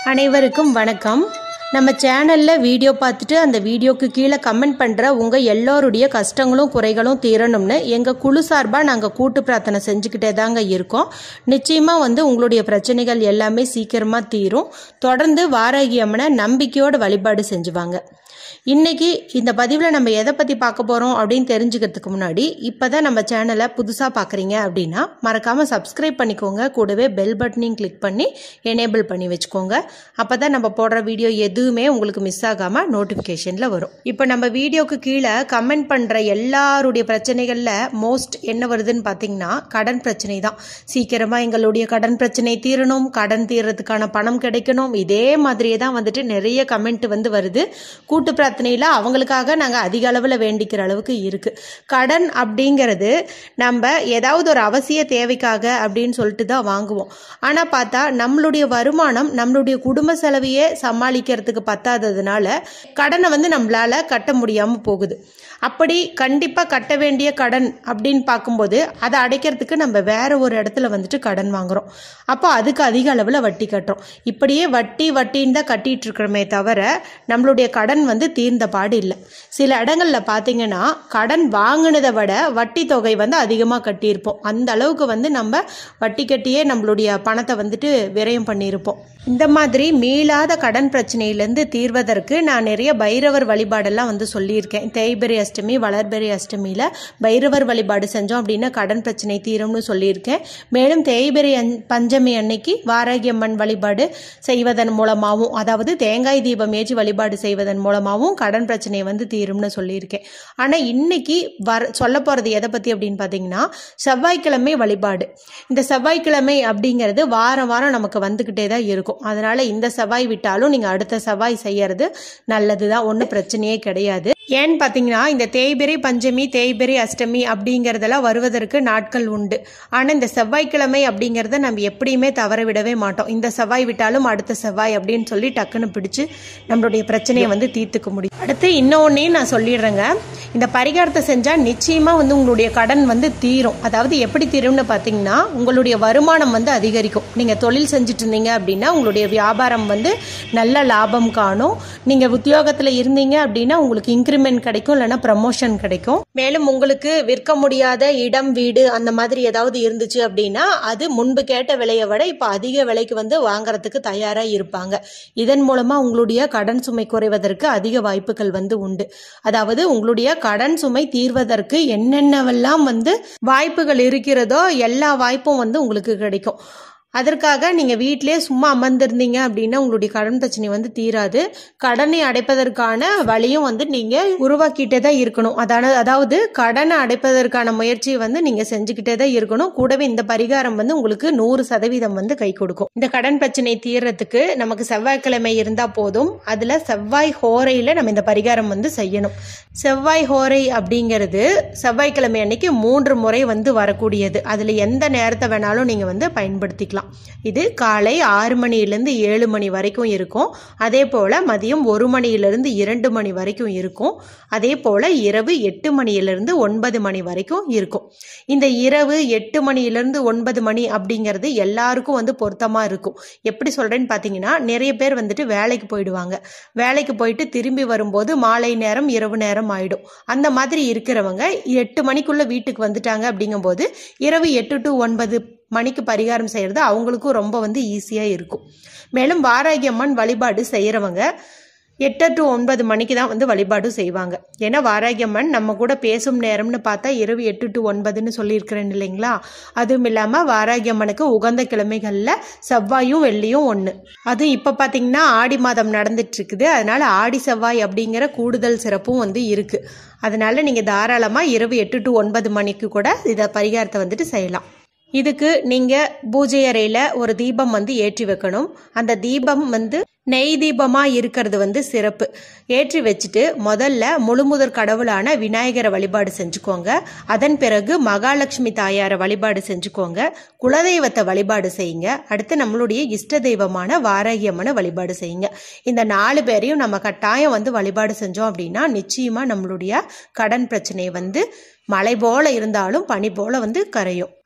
அனைவருக்கும் வணக்கம் நம்ம சேனலில் வீடியோ பார்த்துட்டு அந்த வீடியோக்கு கீழே கமெண்ட் பண்ணுற உங்கள் எல்லோருடைய கஷ்டங்களும் குறைகளும் தீரணும்னு எங்கள் குழு சார்பாக நாங்கள் கூட்டு பிரார்த்தனை செஞ்சுக்கிட்டே தாங்க இருக்கோம் நிச்சயமாக வந்து உங்களுடைய பிரச்சனைகள் எல்லாமே சீக்கிரமாக தீரும் தொடர்ந்து வாராகி அம்மனை நம்பிக்கையோடு வழிபாடு செஞ்சுவாங்க இன்னைக்கு இந்த பதிவில் நம்ம எதை பற்றி பார்க்க போகிறோம் அப்படின்னு தெரிஞ்சுக்கிறதுக்கு முன்னாடி இப்போ தான் நம்ம சேனலை புதுசாக பார்க்குறீங்க அப்படின்னா மறக்காமல் சப்ஸ்கிரைப் பண்ணிக்கோங்க கூடவே பெல் பட்டனையும் கிளிக் பண்ணி எனேபிள் பண்ணி வச்சுக்கோங்க அப்போ தான் நம்ம போடுற வீடியோ எதுவுமே உங்களுக்கு மிஸ் ஆகாமல் நோட்டிஃபிகேஷனில் வரும் இப்போ நம்ம வீடியோக்கு கீழே கமெண்ட் பண்ணுற எல்லாருடைய பிரச்சனைகளில் மோஸ்ட் என்ன வருதுன்னு பார்த்தீங்கன்னா கடன் பிரச்சனை தான் சீக்கிரமாக எங்களுடைய கடன் பிரச்சனை தீரணும் கடன் தீர்றதுக்கான பணம் கிடைக்கணும் இதே மாதிரியே தான் வந்துட்டு நிறைய கமெண்ட் வந்து வருது கூட்டு பிரார்த்தனையில் அவங்களுக்காக நாங்கள் அதிக அளவில் வேண்டிக்கிற அளவுக்கு இருக்குது கடன் அப்படிங்கிறது நம்ம ஏதாவது ஒரு அவசிய தேவைக்காக அப்படின்னு சொல்லிட்டு தான் வாங்குவோம் ஆனால் பார்த்தா நம்மளுடைய வருமானம் நம்மளுடைய குடும்ப செலவையே சமாளிக்கிறதுக்கு பத்தாததுனால கடனை வந்து நம்மளால கட்ட முடியாமல் போகுது அப்படி கண்டிப்பாக கட்ட வேண்டிய கடன் அப்படின்னு பார்க்கும்போது அதை அடைக்கிறதுக்கு நம்ம வேற ஒரு இடத்துல வந்துட்டு கடன் வாங்குறோம் அப்போ அதுக்கு அதிக அளவில் வட்டி கட்டுறோம் இப்படியே வட்டி வட்டின்னு தான் கட்டிட்டு இருக்கிறோமே தவிர நம்மளுடைய கடன் வந்து தீர்ந்த பாடு இல்லை சில இடங்களில் பார்த்தீங்கன்னா கடன் வாங்கினதை விட வட்டி தொகை வந்து அதிகமாக கட்டியிருப்போம் அந்த அளவுக்கு வந்து நம்ம வட்டி கட்டியே நம்மளுடைய பணத்தை வந்துட்டு விரயம் பண்ணியிருப்போம் இந்த மாதிரி மீளாத கடன் பிரச்சனையிலேருந்து தீர்வதற்கு நான் நிறைய பைரவர் வழிபாடெல்லாம் வந்து சொல்லியிருக்கேன் தேய்பிரை அஷ்டமி வளர்பிறை அஷ்டமியில் பைரவர் வழிபாடு செஞ்சோம் அப்படின்னா கடன் பிரச்சனை தீரும்னு சொல்லியிருக்கேன் மேலும் தேய்பிரை அன் பஞ்சமி அன்னைக்கு வாராகி அம்மன் வழிபாடு செய்வதன் மூலமாகவும் அதாவது தேங்காய் தீபம் ஏற்றி வழிபாடு செய்வதன் மூலமாகவும் கடன் பிரச்சனை வந்து தீரும்னு சொல்லியிருக்கேன் ஆனால் இன்னைக்கு வர சொல்ல போகிறது எதை பற்றி அப்படின்னு பார்த்தீங்கன்னா செவ்வாய்க்கிழமை வழிபாடு இந்த செவ்வாய்க்கிழமை அப்படிங்கிறது வாரம் வாரம் நமக்கு வந்துக்கிட்டே தான் இருக்கும் அதனால் இந்த செவ்வாய் விட்டாலும் நீங்கள் அடுத்த செவ்வாய் செய்யறது நல்லது தான் ஒன்றும் பிரச்சனையே கிடையாது ஏன்னு பார்த்தீங்கன்னா இந்த தேய்பிரை பஞ்சமி தேய்பிரை அஷ்டமி அப்படிங்கிறதெல்லாம் வருவதற்கு நாட்கள் உண்டு ஆனால் இந்த செவ்வாய்க்கிழமை அப்படிங்கிறத நம்ம எப்படியுமே தவற விடவே மாட்டோம் இந்த செவ்வாய் விட்டாலும் அடுத்த செவ்வாய் அப்படின்னு சொல்லி டக்குன்னு பிடிச்சு நம்மளுடைய பிரச்சனையை வந்து தீர்த்துக்க முடியும் அடுத்து இன்னொன்னையும் நான் சொல்லிடுறேங்க இந்த பரிகாரத்தை செஞ்சால் நிச்சயமாக வந்து உங்களுடைய கடன் வந்து தீரும் அதாவது எப்படி தீரும்னு பார்த்தீங்கன்னா உங்களுடைய வருமானம் வந்து அதிகரிக்கும் நீங்கள் தொழில் செஞ்சுட்டு இருந்தீங்க அப்படின்னா உங்களுடைய வியாபாரம் வந்து நல்ல லாபம் காணும் நீங்கள் உத்தியோகத்தில் இருந்தீங்க அப்படின்னா உங்களுக்கு இன்க்ரிமெண்ட் கிடைக்கும் இல்லைன்னா ப்ரமோஷன் கிடைக்கும் மேலும் உங்களுக்கு விற்க முடியாத இடம் வீடு அந்த மாதிரி ஏதாவது இருந்துச்சு அப்படின்னா அது முன்பு கேட்ட விலையை விட இப்போ அதிக விலைக்கு வந்து வாங்குறதுக்கு தயாராக இருப்பாங்க இதன் மூலமாக உங்களுடைய கடன் சுமை குறைவதற்கு அதிக வாய்ப்புகள் வந்து உண்டு அதாவது உங்களுடைய கடன் சுமை தீர்வதற்கு என்னென்னவெல்லாம் வந்து வாய்ப்புகள் இருக்கிறதோ எல்லா வாய்ப்பும் வந்து உங்களுக்கு கிடைக்கும் அதற்காக நீங்கள் வீட்டிலே சும்மா அமர்ந்திருந்தீங்க அப்படின்னா உங்களுடைய கடன் பிரச்சனை வந்து தீராது கடனை அடைப்பதற்கான வழியும் வந்து நீங்கள் உருவாக்கிட்டே தான் இருக்கணும் அதான அதாவது கடனை அடைப்பதற்கான முயற்சியை வந்து நீங்கள் செஞ்சுக்கிட்டே தான் இருக்கணும் கூடவே இந்த பரிகாரம் வந்து உங்களுக்கு நூறு சதவீதம் வந்து கை கொடுக்கும் இந்த கடன் பிரச்சனை தீர்றதுக்கு நமக்கு செவ்வாய்க்கிழமை இருந்தால் போதும் அதில் செவ்வாய் ஹோரையில் நம்ம இந்த பரிகாரம் வந்து செய்யணும் செவ்வாய் ஹோரை அப்படிங்கிறது செவ்வாய்க்கிழமை அன்னைக்கு மூன்று முறை வந்து வரக்கூடியது அதில் எந்த நேரத்தை வேணாலும் நீங்கள் வந்து பயன்படுத்திக்கலாம் இது காலை ஆறு மணியிலேருந்து ஏழு மணி வரைக்கும் இருக்கும் அதே போல் மதியம் ஒரு மணியிலிருந்து இரண்டு மணி வரைக்கும் இருக்கும் அதே போல் இரவு எட்டு மணியிலிருந்து ஒன்பது மணி வரைக்கும் இருக்கும் இந்த இரவு எட்டு மணியிலிருந்து ஒன்பது மணி அப்படிங்கிறது எல்லாருக்கும் வந்து பொருத்தமாக இருக்கும் எப்படி சொல்கிறேன்னு பார்த்தீங்கன்னா நிறைய பேர் வந்துட்டு வேலைக்கு போயிடுவாங்க வேலைக்கு போயிட்டு திரும்பி வரும்போது மாலை நேரம் இரவு நேரம் ஆயிடும் அந்த மாதிரி இருக்கிறவங்க எட்டு மணிக்குள்ள வீட்டுக்கு வந்துட்டாங்க அப்படிங்கும்போது இரவு எட்டு டு ஒன்பது மணிக்கு பரிகாரம் செய்கிறது அவங்களுக்கும் ரொம்ப வந்து ஈஸியாக இருக்கும் மேலும் வாராகி அம்மன் வழிபாடு செய்கிறவங்க எட்டு டு ஒன்பது மணிக்கு தான் வந்து வழிபாடு செய்வாங்க ஏன்னா வாராகி அம்மன் நம்ம கூட பேசும் நேரம்னு பார்த்தா இரவு எட்டு டு ஒன்பதுன்னு சொல்லியிருக்கிறேன் இல்லைங்களா அதுவும் இல்லாமல் வாராகி அம்மனுக்கு உகந்த கிழமைகளில் செவ்வாயும் வெள்ளியும் ஒன்று அது இப்போ பார்த்தீங்கன்னா ஆடி மாதம் நடந்துட்டு இருக்குது அதனால ஆடி செவ்வாய் அப்படிங்கிற கூடுதல் சிறப்பும் வந்து இருக்குது அதனால நீங்கள் தாராளமாக இரவு எட்டு டு ஒன்பது மணிக்கு கூட இதை பரிகாரத்தை வந்துட்டு செய்யலாம் இதுக்கு நீங்கள் பூஜை அறையில் ஒரு தீபம் வந்து ஏற்றி வைக்கணும் அந்த தீபம் வந்து நெய் தீபமாக இருக்கிறது வந்து சிறப்பு ஏற்றி வச்சுட்டு முதல்ல முழுமுதற் கடவுளான விநாயகரை வழிபாடு செஞ்சுக்கோங்க அதன் பிறகு மகாலட்சுமி தாயாரை வழிபாடு செஞ்சுக்கோங்க குலதெய்வத்தை வழிபாடு செய்யுங்க அடுத்து நம்மளுடைய இஷ்ட தெய்வமான வாராகி அம்மனை வழிபாடு செய்யுங்க இந்த நாலு பேரையும் நம்ம கட்டாயம் வந்து வழிபாடு செஞ்சோம் அப்படின்னா நிச்சயமாக நம்மளுடைய கடன் பிரச்சனையை வந்து மழை போல இருந்தாலும் பனி போல வந்து கரையும்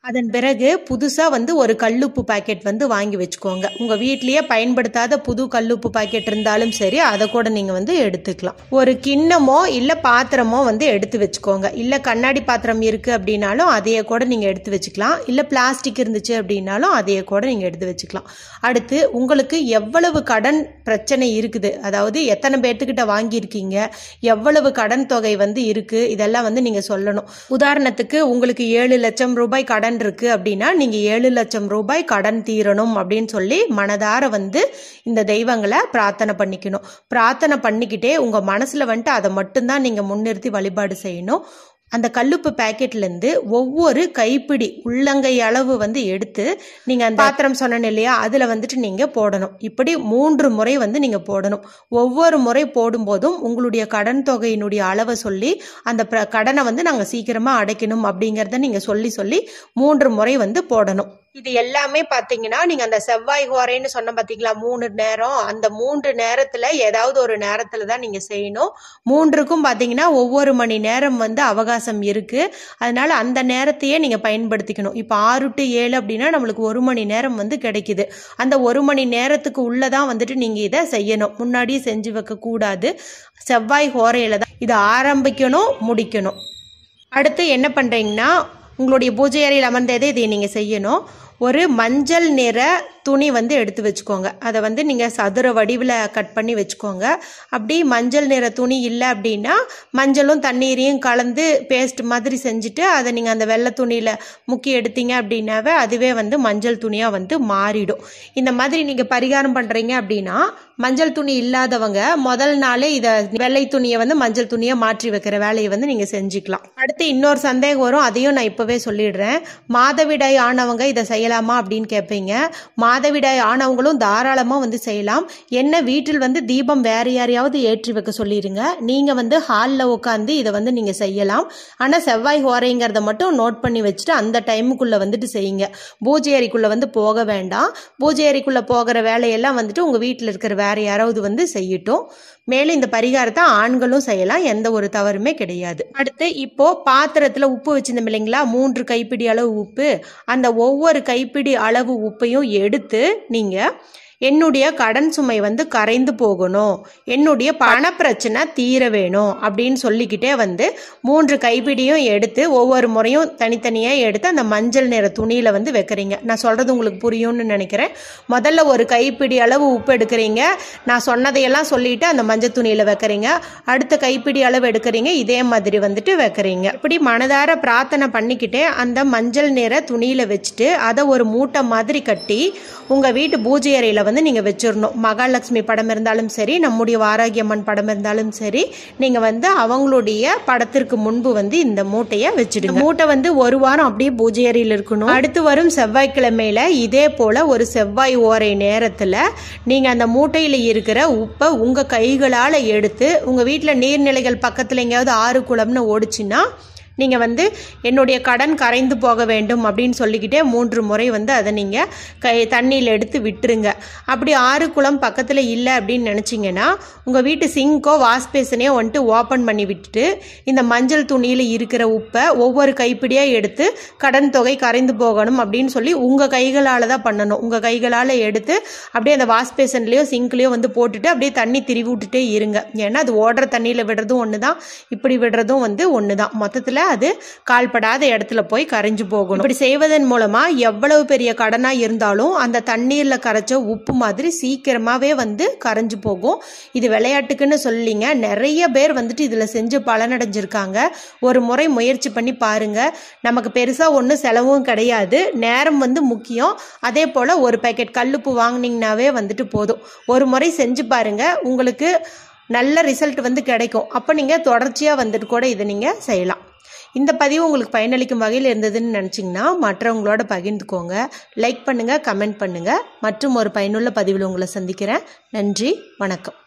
அதன் பிறகு புதுசாக வந்து ஒரு கல்லுப்பு பாக்கெட் வந்து வாங்கி வச்சுக்கோங்க உங்கள் வீட்லேயே பயன்படுத்தாத புது கல்லுப்பு பாக்கெட் இருந்தாலும் சரி அதை கூட நீங்கள் வந்து எடுத்துக்கலாம் ஒரு கிண்ணமோ இல்லை பாத்திரமோ வந்து எடுத்து வச்சுக்கோங்க இல்லை கண்ணாடி பாத்திரம் இருக்குது அப்படின்னாலும் அதையே கூட நீங்கள் எடுத்து வச்சுக்கலாம் இல்லை பிளாஸ்டிக் இருந்துச்சு அப்படின்னாலும் அதையே கூட நீங்கள் எடுத்து வச்சுக்கலாம் அடுத்து உங்களுக்கு எவ்வளவு கடன் பிரச்சனை இருக்குது அதாவது எத்தனை பேர்த்துக்கிட்ட வாங்கியிருக்கீங்க எவ்வளவு கடன் தொகை வந்து இருக்குது இதெல்லாம் வந்து நீங்கள் சொல்லணும் உதாரணத்துக்கு உங்களுக்கு ஏழு லட்சம் ரூபாய் கடன் இருக்கு அப்படின்னா நீங்கள் ஏழு லட்சம் ரூபாய் கடன் தீரணும் அப்படின்னு சொல்லி மனதார வந்து இந்த தெய்வங்களை பிரார்த்தனை பண்ணிக்கணும் பிரார்த்தனை பண்ணிக்கிட்டே உங்கள் மனசில் வந்துட்டு அதை மட்டும்தான் நீங்கள் முன்னிறுத்தி வழிபாடு செய்யணும் அந்த கல்லுப்பு பேக்கெட்லேருந்து ஒவ்வொரு கைப்பிடி உள்ளங்கை அளவு வந்து எடுத்து நீங்கள் அந்த பாத்திரம் சொன்னேன் இல்லையா அதில் வந்துட்டு நீங்கள் போடணும் இப்படி மூன்று முறை வந்து நீங்கள் போடணும் ஒவ்வொரு முறை போடும்போதும் உங்களுடைய கடன் தொகையினுடைய அளவை சொல்லி அந்த பிர- கடனை வந்து நாங்கள் சீக்கிரமாக அடைக்கணும் அப்படிங்கிறத நீங்கள் சொல்லி சொல்லி மூன்று முறை வந்து போடணும் இது எல்லாமே பார்த்தீங்கன்னா நீங்கள் அந்த செவ்வாய் ஹோரைன்னு சொன்ன பார்த்தீங்களா மூணு நேரம் அந்த மூன்று நேரத்தில் ஏதாவது ஒரு நேரத்தில் தான் நீங்கள் செய்யணும் மூன்றுக்கும் பார்த்தீங்கன்னா ஒவ்வொரு மணி நேரம் வந்து அவகாசம் இருக்குது அதனால அந்த நேரத்தையே நீங்கள் பயன்படுத்திக்கணும் இப்போ ஆறு டு ஏழு அப்படின்னா நம்மளுக்கு ஒரு மணி நேரம் வந்து கிடைக்குது அந்த ஒரு மணி நேரத்துக்கு உள்ளே தான் வந்துட்டு நீங்கள் இதை செய்யணும் முன்னாடியே செஞ்சு வைக்கக்கூடாது செவ்வாய் ஹோரையில் தான் இதை ஆரம்பிக்கணும் முடிக்கணும் அடுத்து என்ன பண்ணுறீங்கன்னா உங்களுடைய பூஜை அறையில் அமர்ந்ததே இதை நீங்கள் செய்யணும் ஒரு மஞ்சள் நிற துணி வந்து எடுத்து வச்சுக்கோங்க அதை வந்து நீங்கள் சதுர வடிவில் கட் பண்ணி வச்சுக்கோங்க அப்படி மஞ்சள் நிற துணி இல்லை அப்படின்னா மஞ்சளும் தண்ணீரையும் கலந்து பேஸ்ட் மாதிரி செஞ்சுட்டு அதை நீங்கள் அந்த வெள்ளை துணியில் முக்கி எடுத்தீங்க அப்படின்னாவே அதுவே வந்து மஞ்சள் துணியாக வந்து மாறிடும் இந்த மாதிரி நீங்கள் பரிகாரம் பண்ணுறீங்க அப்படின்னா மஞ்சள் துணி இல்லாதவங்க முதல் நாளே இதை வெள்ளை துணியை வந்து மஞ்சள் துணியை மாற்றி வைக்கிற வேலையை வந்து நீங்கள் செஞ்சுக்கலாம் அடுத்து இன்னொரு சந்தேகம் வரும் அதையும் நான் இப்போவே சொல்லிடுறேன் மாதவிடாய் ஆனவங்க இதை செய்யலாமா அப்படின்னு கேட்பீங்க மாதவிடாய் ஆனவங்களும் தாராளமாக வந்து செய்யலாம் என்ன வீட்டில் வந்து தீபம் வேற யாரையாவது ஏற்றி வைக்க சொல்லிடுங்க நீங்கள் வந்து ஹாலில் உட்காந்து இதை வந்து நீங்கள் செய்யலாம் ஆனால் செவ்வாய் ஹோரைங்கிறத மட்டும் நோட் பண்ணி வச்சுட்டு அந்த டைமுக்குள்ளே வந்துட்டு செய்யுங்க பூஜை அறைக்குள்ளே வந்து போக வேண்டாம் பூஜை அறைக்குள்ளே போகிற வேலையெல்லாம் வந்துட்டு உங்கள் வீட்டில் இருக்கிற வேற யாராவது வந்து செய்யட்டும் மேலும் இந்த பரிகாரத்தை ஆண்களும் செய்யலாம் எந்த ஒரு தவறுமே கிடையாது அடுத்து இப்போ பாத்திரத்தில் உப்பு வச்சிருந்தோம் இல்லைங்களா மூன்று கைப்பிடி அளவு உப்பு அந்த ஒவ்வொரு கைப்பிடி அளவு உப்பையும் எடுத்து நீங்கள் என்னுடைய கடன் சுமை வந்து கரைந்து போகணும் என்னுடைய பண பிரச்சனை தீர வேணும் அப்படின்னு சொல்லிக்கிட்டே வந்து மூன்று கைப்பிடியும் எடுத்து ஒவ்வொரு முறையும் தனித்தனியாக எடுத்து அந்த மஞ்சள் நிற துணியில் வந்து வைக்கிறீங்க நான் சொல்கிறது உங்களுக்கு புரியும்னு நினைக்கிறேன் முதல்ல ஒரு கைப்பிடி அளவு உப்பு எடுக்கிறீங்க நான் சொன்னதையெல்லாம் சொல்லிட்டு அந்த மஞ்சள் துணியில் வைக்கிறீங்க அடுத்த கைப்பிடி அளவு எடுக்கிறீங்க இதே மாதிரி வந்துட்டு வைக்கிறீங்க இப்படி மனதார பிரார்த்தனை பண்ணிக்கிட்டே அந்த மஞ்சள் நிற துணியில் வச்சுட்டு அதை ஒரு மூட்டை மாதிரி கட்டி உங்கள் வீட்டு பூஜை அறையில் வந்து நீங்கள் வச்சிடணும் மகாலட்சுமி படம் இருந்தாலும் சரி நம்முடைய வாராகியம்மன் படம் இருந்தாலும் சரி நீங்கள் வந்து அவங்களுடைய படத்திற்கு முன்பு வந்து இந்த மூட்டையை வச்சிடுங்க மூட்டை வந்து ஒரு வாரம் அப்படியே பூஜை அறையில் இருக்கணும் அடுத்து வரும் செவ்வாய்க்கிழமையில இதே போல ஒரு செவ்வாய் ஓரை நேரத்தில் நீங்கள் அந்த மூட்டையில் இருக்கிற உப்பை உங்கள் கைகளால் எடுத்து உங்கள் வீட்டில் நீர்நிலைகள் பக்கத்தில் எங்கேயாவது ஆறு குளம்னு ஓடுச்சுன்னா நீங்கள் வந்து என்னுடைய கடன் கரைந்து போக வேண்டும் அப்படின்னு சொல்லிக்கிட்டே மூன்று முறை வந்து அதை நீங்கள் கை தண்ணியில் எடுத்து விட்டுருங்க அப்படி ஆறு குளம் பக்கத்தில் இல்லை அப்படின்னு நினச்சிங்கன்னா உங்கள் வீட்டு சிங்கோ வாஷ் பேசனையோ வந்துட்டு ஓப்பன் பண்ணி விட்டுட்டு இந்த மஞ்சள் துணியில் இருக்கிற உப்பை ஒவ்வொரு கைப்பிடியாக எடுத்து கடன் தொகை கரைந்து போகணும் அப்படின்னு சொல்லி உங்கள் கைகளால் தான் பண்ணணும் உங்கள் கைகளால் எடுத்து அப்படியே அந்த வாஷ் பேசன்லேயோ சிங்க்லேயோ வந்து போட்டுட்டு அப்படியே தண்ணி திரிவி விட்டுட்டே இருங்க ஏன்னா அது ஓடுற தண்ணியில் விடுறதும் ஒன்று தான் இப்படி விடுறதும் வந்து ஒன்று தான் மொத்தத்தில் அது கால்படாத இடத்துல போய் கரைஞ்சு போகணும் இப்படி செய்வதன் மூலமா எவ்வளவு பெரிய கடனா இருந்தாலும் அந்த தண்ணீர்ல கரைச்ச உப்பு மாதிரி சீக்கிரமாவே வந்து கரைஞ்சு போகும் இது விளையாட்டுக்குன்னு சொல்லிங்க நிறைய பேர் வந்துட்டு இதுல செஞ்சு பலனடைஞ்சிருக்காங்க ஒரு முறை முயற்சி பண்ணி பாருங்க நமக்கு பெருசா ஒன்றும் செலவும் கிடையாது நேரம் வந்து முக்கியம் அதே போல ஒரு பேக்கெட் கல்லுப்பு வாங்குனீங்கனாவே வந்துட்டு போதும் ஒரு முறை செஞ்சு பாருங்க உங்களுக்கு நல்ல ரிசல்ட் வந்து கிடைக்கும் அப்போ நீங்கள் தொடர்ச்சியாக வந்துட்டு கூட இதை நீங்கள் செய்யலாம் இந்த பதிவு உங்களுக்கு பயனளிக்கும் வகையில் இருந்ததுன்னு நினச்சிங்கன்னா மற்றவங்களோட பகிர்ந்துக்கோங்க லைக் பண்ணுங்கள் கமெண்ட் பண்ணுங்கள் மற்றும் ஒரு பயனுள்ள பதிவில் உங்களை சந்திக்கிறேன் நன்றி வணக்கம்